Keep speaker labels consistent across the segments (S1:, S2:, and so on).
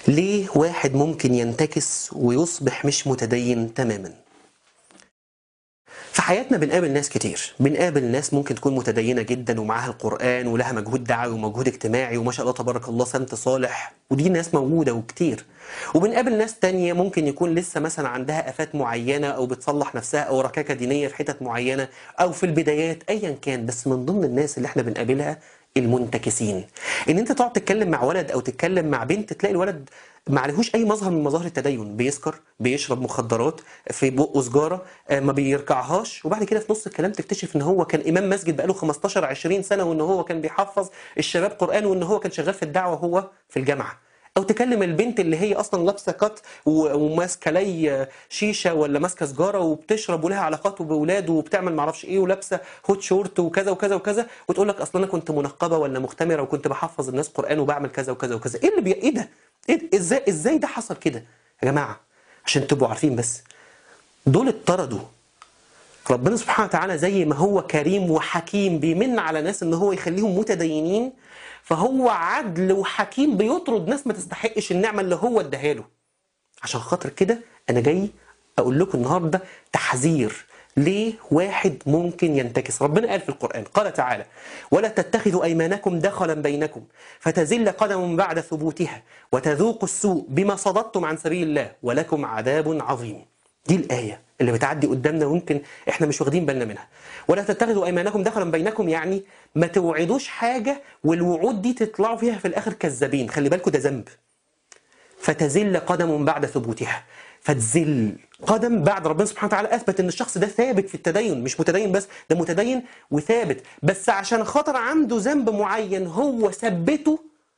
S1: ليه واحد ممكن ينتكس ويصبح مش متدين تماما في حياتنا بنقابل ناس كتير بنقابل ناس ممكن تكون متدينة جدا ومعاها القرآن ولها مجهود دعوي ومجهود اجتماعي وما شاء الله تبارك الله سمت صالح ودي ناس موجودة وكتير وبنقابل ناس تانية ممكن يكون لسه مثلا عندها آفات معينة أو بتصلح نفسها أو ركاكة دينية في حتت معينة أو في البدايات أيا كان بس من ضمن الناس اللي احنا بنقابلها المنتكسين ان انت تقعد تتكلم مع ولد او تتكلم مع بنت تلاقي الولد ما عليهوش اي مظهر من مظاهر التدين بيسكر بيشرب مخدرات في بقه سجاره آه، ما بيركعهاش وبعد كده في نص الكلام تكتشف ان هو كان امام مسجد بقاله 15 20 سنه وان هو كان بيحفظ الشباب قران وان هو كان شغال في الدعوه وهو في الجامعه او تكلم البنت اللي هي اصلا لابسه كات و- وماسكه لي شيشه ولا ماسكه سجاره وبتشرب ولها علاقات باولاد وبتعمل معرفش ايه ولابسه هوت شورت وكذا وكذا وكذا وتقول لك اصلا انا كنت منقبه ولا مختمره وكنت بحفظ الناس قران وبعمل كذا وكذا وكذا ايه اللي بي... ايه ده؟ إيه ازاي ازاي ده حصل كده؟ يا جماعه عشان تبقوا عارفين بس دول اتطردوا ربنا سبحانه وتعالى زي ما هو كريم وحكيم بيمن على ناس ان هو يخليهم متدينين فهو عدل وحكيم بيطرد ناس ما تستحقش النعمه اللي هو اداها له عشان خاطر كده انا جاي اقول لكم النهارده تحذير ليه واحد ممكن ينتكس ربنا قال في القرآن قال تعالى ولا تتخذوا أيمانكم دخلا بينكم فتزل قدم بعد ثبوتها وتذوقوا السوء بما صددتم عن سبيل الله ولكم عذاب عظيم دي الآية اللي بتعدي قدامنا ويمكن احنا مش واخدين بالنا منها ولا تتخذوا ايمانكم دخلا بينكم يعني ما توعدوش حاجة والوعود دي تطلعوا فيها في الاخر كذابين خلي بالكم ده ذنب فتزل قدم بعد ثبوتها فتزل قدم بعد ربنا سبحانه وتعالى اثبت ان الشخص ده ثابت في التدين مش متدين بس ده متدين وثابت بس عشان خاطر عنده ذنب معين هو ثبته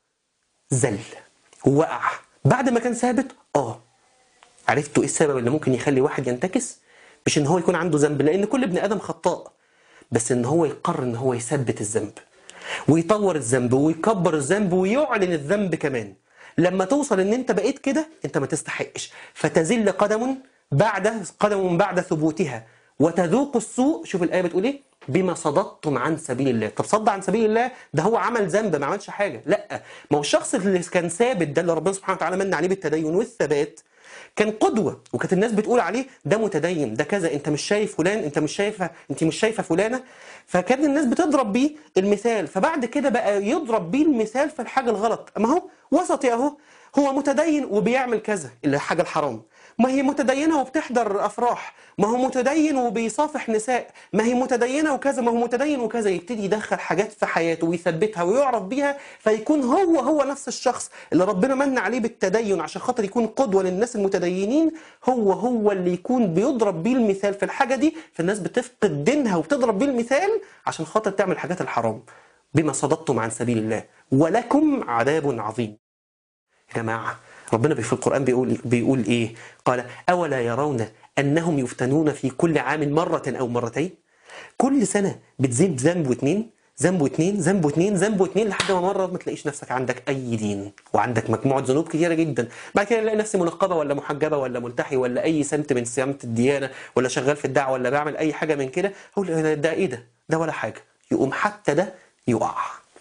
S1: زل وقع بعد ما كان ثابت اه عرفتوا ايه السبب اللي ممكن يخلي واحد ينتكس مش ان هو يكون عنده ذنب لان كل ابن ادم خطاء بس ان هو يقرر ان هو يثبت الذنب ويطور الذنب ويكبر الذنب ويعلن الذنب كمان لما توصل ان انت بقيت كده انت ما تستحقش فتزل قدم بعد قدم بعد ثبوتها وتذوق السوء شوف الايه بتقول ايه بما صددتم عن سبيل الله طب صد عن سبيل الله ده هو عمل ذنب ما عملش حاجه لا ما هو الشخص اللي كان ثابت ده اللي ربنا سبحانه وتعالى من عليه بالتدين والثبات كان قدوه وكانت الناس بتقول عليه ده متدين ده كذا انت مش شايف فلان انت مش شايفه انت مش شايفه فلانه فكان الناس بتضرب بيه المثال فبعد كده بقى يضرب بيه المثال في الحاجه الغلط ما هو وسطي اهو هو متدين وبيعمل كذا اللي حاجه الحرام ما هي متدينه وبتحضر افراح ما هو متدين وبيصافح نساء ما هي متدينه وكذا ما هو متدين وكذا يبتدي يدخل حاجات في حياته ويثبتها ويعرف بيها فيكون هو هو نفس الشخص اللي ربنا من عليه بالتدين عشان خاطر يكون قدوه للناس المتدينين هو هو اللي يكون بيضرب بيه المثال في الحاجه دي فالناس بتفقد دينها وبتضرب بيه المثال عشان خاطر تعمل حاجات الحرام بما صددتم عن سبيل الله ولكم عذاب عظيم يا جماعه ربنا في القرآن بيقول بيقول إيه؟ قال أولا يرون أنهم يفتنون في كل عام مرة أو مرتين؟ كل سنة بتزيد ذنب واتنين ذنب واتنين ذنب واتنين ذنب واتنين لحد ما مرة ما تلاقيش نفسك عندك أي دين وعندك مجموعة ذنوب كتيرة جدا بعد كده الاقي نفسي منقبة ولا محجبة ولا ملتحي ولا أي سمت من سمت الديانة ولا شغال في الدعوة ولا بعمل أي حاجة من كده أقول ده إيه ده؟ ده ولا حاجة يقوم حتى ده يقع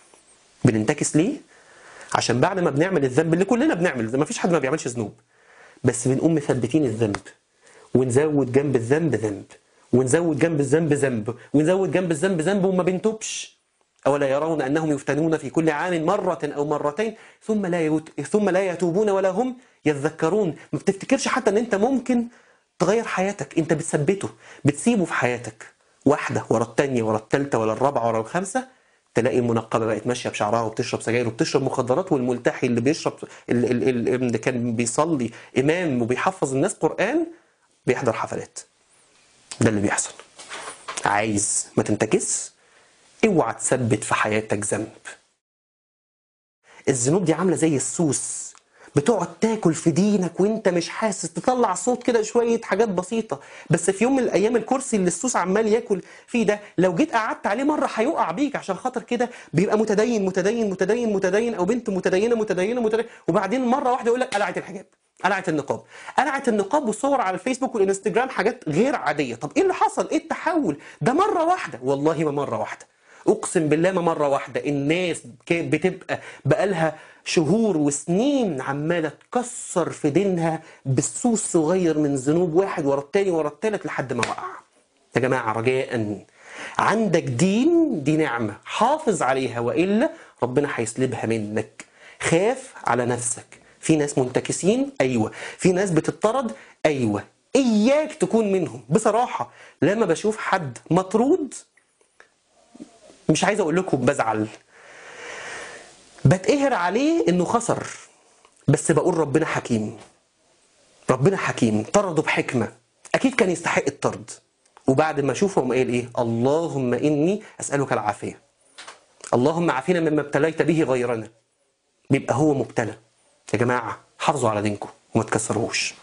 S1: بننتكس ليه؟ عشان بعد ما بنعمل الذنب اللي كلنا بنعمل ما فيش حد ما بيعملش ذنوب بس بنقوم مثبتين الذنب ونزود جنب الذنب ذنب ونزود جنب الذنب ذنب ونزود جنب الذنب ذنب وما بنتوبش أولا يرون أنهم يفتنون في كل عام مرة أو مرتين ثم لا يوت... ثم لا يتوبون ولا هم يذكرون ما بتفتكرش حتى أن أنت ممكن تغير حياتك أنت بتثبته بتسيبه في حياتك واحدة ورا الثانية ورا الثالثة ورا الرابعة ورا الخامسة تلاقي المنقبه بقت ماشيه بشعرها وبتشرب سجاير وبتشرب مخدرات والملتحي اللي بيشرب اللي, اللي كان بيصلي امام وبيحفظ الناس قران بيحضر حفلات ده اللي بيحصل عايز ما تنتكس اوعى تثبت في حياتك ذنب الذنوب دي عامله زي السوس بتقعد تاكل في دينك وانت مش حاسس تطلع صوت كده شويه حاجات بسيطه بس في يوم من الايام الكرسي اللي السوس عمال ياكل فيه ده لو جيت قعدت عليه مره هيقع بيك عشان خاطر كده بيبقى متدين متدين متدين متدين او بنت متدينه متدينه متدينه وبعدين مره واحده يقول لك قلعت الحجاب قلعت النقاب قلعت النقاب والصور على الفيسبوك والانستجرام حاجات غير عاديه طب ايه اللي حصل ايه التحول ده مره واحده والله ما مره واحده اقسم بالله ما مره واحده الناس كانت بتبقى بقالها شهور وسنين عماله تكسر في دينها بالسوس صغير من ذنوب واحد ورا التاني ورا التالت لحد ما وقع يا جماعه رجاء عندك دين دي نعمه حافظ عليها والا ربنا هيسلبها منك خاف على نفسك في ناس منتكسين ايوه في ناس بتطرد ايوه اياك تكون منهم بصراحه لما بشوف حد مطرود مش عايز اقول لكم بزعل بتقهر عليه انه خسر بس بقول ربنا حكيم ربنا حكيم طرده بحكمه اكيد كان يستحق الطرد وبعد ما اشوفه قام قايل ايه اللهم اني اسالك العافيه اللهم عافينا مما ابتليت به غيرنا بيبقى هو مبتلى يا جماعه حافظوا على دينكم وما تكسروش